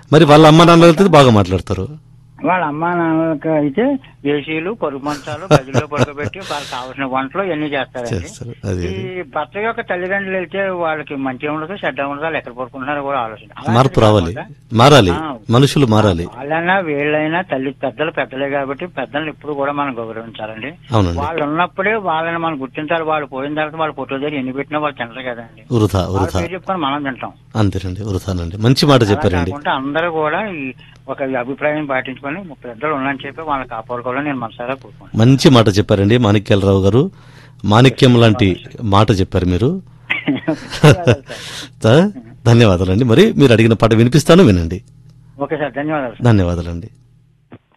మరి వాళ్ళ అమ్మ నాన్నలతో బాగా మాట్లాడతారు వాళ్ళ అమ్మా నాన్నలకి అయితే ఏసీలు పరుగు మంచాలు గదిలో పడుకోబెట్టి వాళ్ళకి కావాల్సిన వంటలు ఇవన్నీ చేస్తారండి చేస్తారు అది ఈ భర్త యొక్క తల్లిదండ్రులు వెళ్తే వాళ్ళకి మంచిగా ఉండదు చెడ్డ ఉండదు వాళ్ళు ఎక్కడ పడుకుంటున్నారో కూడా ఆలోచన అలాంటిది మార్పు రావాలి కాకుండా మారాలి ఆ. మనుషులు మారాలి వాళ్ళైనా వీళ్ళైనా తల్లి పెద్దలు పెద్దలే కాబట్టి పెద్దల్ని ఇప్పుడు కూడా మనం గౌరవించాలండి అవునండి వాళ్ళు ఉన్నప్పుడే వాళ్ళని మనం గుర్తించాలి వాళ్ళు పోయిన తర్వాత వాళ్ళు ఫోటో దగ్గర ఎన్ని పెట్టినా వాళ్ళు తింటారు కదండి వృధా వాళ్ళ వృధా పేరు చెప్పుకొని మనం తింటాం అంతేనండి వృధానండి మంచి మాట అలా చెప్పారండి కాకుండా అందరూ కూడా ఈ ఒక అభిప్రాయం పాటించుకొని పెద్దలు ఉన్నాయని చెప్పి వాళ్ళని కాపాడుకోవాలని నేను మనసారా కోరుకుంటున్నాను మంచి మాట చెప్పారండి మాణిక్యాలరావు గారు మాణిక్యం లాంటి మాట చెప్పారు మీరు ధన్యవాదాలండి మరి మీరు అడిగిన పాట వినిపిస్తాను వినండి ఓకే సార్ ధన్యవాదాలు సార్ ధన్యవాదాలండి